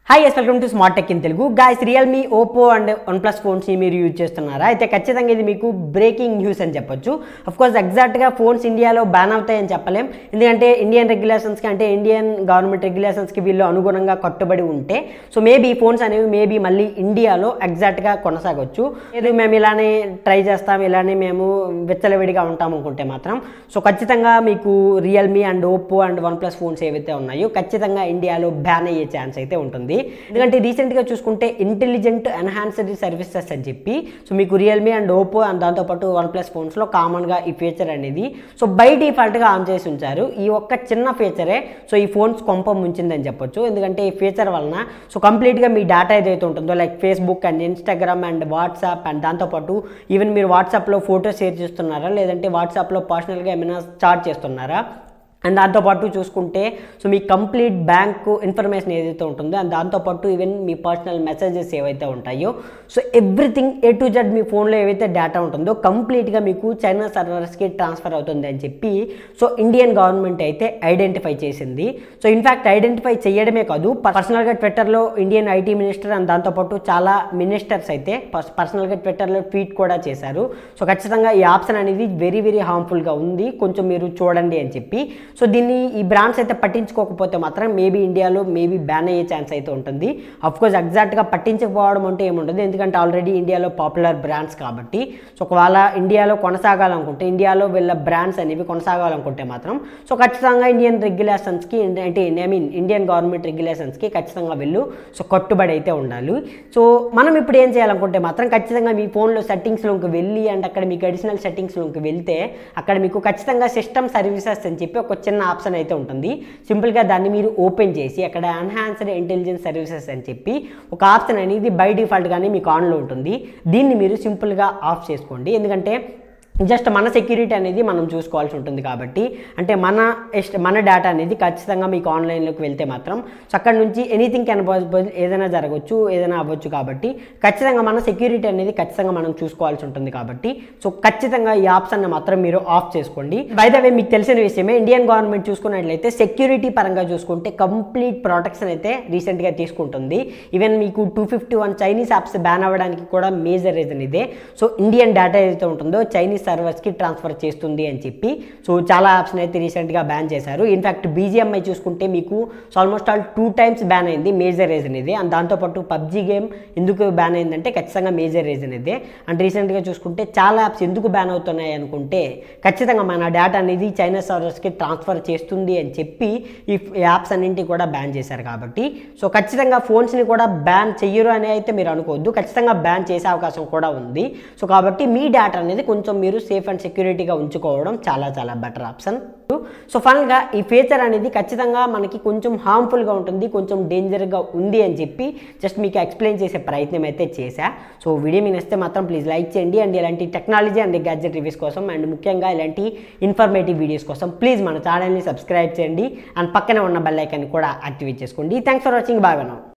hi yes welcome to smart tech in Telugu guys Realme Oppo and one plus ఫోన్స్ని మీరు use చేస్తున్నారా అయితే ఖచ్చితంగా ఇది మీకు బ్రేకింగ్ న్యూస్ అని చెప్పొచ్చు కోర్స్ ఎగ్జాక్ట్గా ఫోన్స్ ఇండియాలో బ్యాన్ అవుతాయని చెప్పలేం ఎందుకంటే ఇండియన్ రెగ్యులేషన్స్కి అంటే ఇండియన్ గవర్నమెంట్ రెగ్యులేషన్స్కి వీళ్ళు అనుగుణంగా కట్టుబడి ఉంటే సో మేబీ ఈ ఫోన్స్ అనేవి మేబీ మళ్ళీ ఇండియాలో ఎగ్జాక్ట్గా కొనసాగొచ్చు లేదు మేము ఇలానే ట్రై చేస్తాం ఇలానే మేము విచ్చలవిడిగా ఉంటాం అనుకుంటే మాత్రం సో ఖచ్చితంగా మీకు Realme and Oppo and one plus phones ఏవైతే ఉన్నాయో ఖచ్చితంగా ఇండియాలో బ్యాన్ అయ్యే ఛాన్స్ అయితే ఉంటుంది ఎందుకంటే రీసెంట్గా చూసుకుంటే ఇంటెలిజెంట్ ఎన్హాన్స్డ్ సర్వీసెస్ అని చెప్పి సో మీకు రియల్మీ అండ్ ఓప్పో అండ్ దాంతోపాటు వన్ ప్లస్ ఫోన్స్లో కామన్గా ఈ ఫీచర్ అనేది సో బై డిఫాల్ట్గా ఆన్ చేసి ఉంచారు ఈ ఒక్క చిన్న ఫీచరే సో ఈ ఫోన్స్ కొంప ముంచిందని చెప్పొచ్చు ఎందుకంటే ఈ ఫీచర్ వలన సో కంప్లీట్గా మీ డేటా ఏదైతే ఉంటుందో like Facebook and Instagram and WhatsApp and దాంతోపాటు ఈవెన్ మీరు వాట్సాప్లో ఫోటో షేర్ చేస్తున్నారా లేదంటే వాట్సాప్లో పర్సనల్గా ఏమైనా స్టార్ట్ చేస్తున్నారా అండ్ దాంతోపాటు చూసుకుంటే సో మీ కంప్లీట్ బ్యాంక్ ఇన్ఫర్మేషన్ ఏదైతే ఉంటుందో అండ్ దాంతోపాటు ఈవెన్ మీ పర్సనల్ మెసేజెస్ ఏవైతే ఉంటాయో so everything A to Z మీ ఫోన్లో ఏవైతే డేటా ఉంటుందో కంప్లీట్గా మీకు చైనా సర్వర్స్కి ట్రాన్స్ఫర్ అవుతుంది అని చెప్పి సో ఇండియన్ గవర్నమెంట్ అయితే ఐడెంటిఫై చేసింది సో ఇన్ఫ్యాక్ట్ ఐడెంటిఫై చేయడమే కాదు పర్సనల్గా ట్విట్టర్లో ఇండియన్ ఐటీ మినిస్టర్ అండ్ దాంతోపాటు చాలా మినిస్టర్స్ అయితే పర్సనల్గా ట్విట్టర్లో ట్వీట్ కూడా చేశారు సో ఖచ్చితంగా ఈ ఆప్షన్ అనేది వెరీ వెరీ హార్మ్ఫుల్గా ఉంది కొంచెం మీరు చూడండి అని చెప్పి సో దీన్ని ఈ బ్రాండ్స్ అయితే పట్టించుకోకపోతే మాత్రం మేబీ ఇండియాలో మేబీ బ్యాన్ అయ్యే ఛాన్స్ అయితే ఉంటుంది అఫ్కోర్స్ ఎగ్జాక్ట్గా పట్టించకపోవడం అంటే ఏముండదు ఎందుకంటే ఆల్రెడీ ఇండియాలో పాపులర్ బ్రాండ్స్ కాబట్టి సో ఒకవేళ ఇండియాలో కొనసాగాలనుకుంటే ఇండియాలో వీళ్ళ బ్రాండ్స్ అనేవి కొనసాగాలనుకుంటే మాత్రం సో ఖచ్చితంగా ఇండియన్ రెగ్యులేషన్స్కి అంటే ఐ మీన్ ఇండియన్ గవర్నమెంట్ రెగ్యులేషన్స్కి ఖచ్చితంగా వీళ్ళు సో కట్టుబడి అయితే ఉండాలి సో మనం ఇప్పుడు ఏం చేయాలనుకుంటే మాత్రం ఖచ్చితంగా మీ ఫోన్లో సెట్టింగ్స్లోకి వెళ్ళి అండ్ అక్కడ మీకు అడిషనల్ సెట్టింగ్స్లోకి వెళ్తే అక్కడ మీకు ఖచ్చితంగా సిస్టమ్ సర్వీసెస్ అని చెప్పి ఒక చిన్న ఆప్షన్ అయితే ఉంటుంది సింపుల్గా దాన్ని మీరు ఓపెన్ చేసి అక్కడ ఎన్హాన్స్డ్ ఇంటెలిజెన్స్ సర్వీసెస్ అని చెప్పి ఒక ఆప్షన్ అనేది బై డిఫాల్ట్గానే మీకు ఆన్లో ఉంటుంది దీన్ని మీరు సింపుల్గా ఆఫ్ చేసుకోండి ఎందుకంటే జస్ట్ మన సెక్యూరిటీ అనేది మనం చూసుకోవాల్సి ఉంటుంది కాబట్టి అంటే మన ఎస్ట్ మన డేటా అనేది ఖచ్చితంగా మీకు ఆన్లైన్లోకి వెళ్తే మాత్రం సో అక్కడ నుంచి ఎనీథింగ్ కెన్ పాసిబుల్ ఏదైనా జరగవచ్చు ఏదైనా అవ్వచ్చు కాబట్టి ఖచ్చితంగా మన సెక్యూరిటీ అనేది ఖచ్చితంగా మనం చూసుకోవాల్సి ఉంటుంది కాబట్టి సో ఖచ్చితంగా ఈ ఆప్షన్ మాత్రం మీరు ఆఫ్ చేసుకోండి బై ద వే మీకు తెలిసిన విషయమే ఇండియన్ గవర్నమెంట్ చూసుకున్నట్లయితే సెక్యూరిటీ పరంగా చూసుకుంటే కంప్లీట్ ప్రొటెక్షన్ అయితే రీసెంట్గా తీసుకుంటుంది ఈవెన్ మీకు two fifty one Chinese apps ban అవ్వడానికి కూడా మేజర్ రీజన్ ఇదే సో ఇండియన్ డేటా ఏదైతే ఉంటుందో చైనీస్ సర్వర్స్కి ట్రాన్స్ఫర్ చేస్తుంది అని చెప్పి సో చాలా యాప్స్ని అయితే రీసెంట్గా బ్యాన్ చేశారు ఇన్ఫాక్ట్ బీజిఎంఐ చూసుకుంటే మీకు so almost all two times ban అయింది మేజర్ రీజన్ ఇది అండ్ దాంతోపాటు పబ్జీ గేమ్ ఎందుకు బ్యాన్ అయిందంటే ఖచ్చితంగా మేజర్ రీజన్ ఇదే అండ్ రీసెంట్గా చూసుకుంటే చాలా యాప్స్ ఎందుకు బ్యాన్ అవుతున్నాయి అనుకుంటే ఖచ్చితంగా మన డేటా అనేది చైనా సర్వర్స్కి ట్రాన్స్ఫర్ చేస్తుంది అని చెప్పి ఈ యాప్స్ అన్నింటి కూడా బ్యాన్ చేశారు కాబట్టి సో ఖచ్చితంగా ఫోన్స్ని కూడా బ్యాన్ చెయ్యరు అని అయితే మీరు అనుకోవద్దు ఖచ్చితంగా బ్యాన్ చేసే అవకాశం కూడా ఉంది సో కాబట్టి మీ డేటా అనేది కొంచెం మీరు సేఫ్ అండ్ సెక్యూరిటీగా ఉంచుకోవడం చాలా చాలా బెటర్ ఆప్షన్ సో ఫైనల్గా ఈ ఫీచర్ అనేది ఖచ్చితంగా మనకి కొంచెం హార్మ్ఫుల్గా ఉంటుంది కొంచెం డేంజర్గా ఉంది అని చెప్పి జస్ట్ మీకు ఎక్స్ప్లెయిన్ చేసే ప్రయత్నం అయితే చేశా సో వీడియో మీకు నచ్చితే మాత్రం ప్లీజ్ లైక్ చేయండి అండ్ ఇలాంటి టెక్నాలజీ అండ్ గ్యాడ్జెట్ రివ్యూస్ కోసం అండ్ ముఖ్యంగా ఇలాంటి ఇన్ఫర్మేటివ్ వీడియోస్ కోసం ప్లీజ్ మన ఛానల్ని సబ్స్క్రైబ్ చేయండి అండ్ పక్కనే ఉన్న బెల్ ఐకాన్ కూడా యాక్టివేట్ చేసుకోండి థ్యాంక్స్ ఫర్ వాచింగ్ బాగా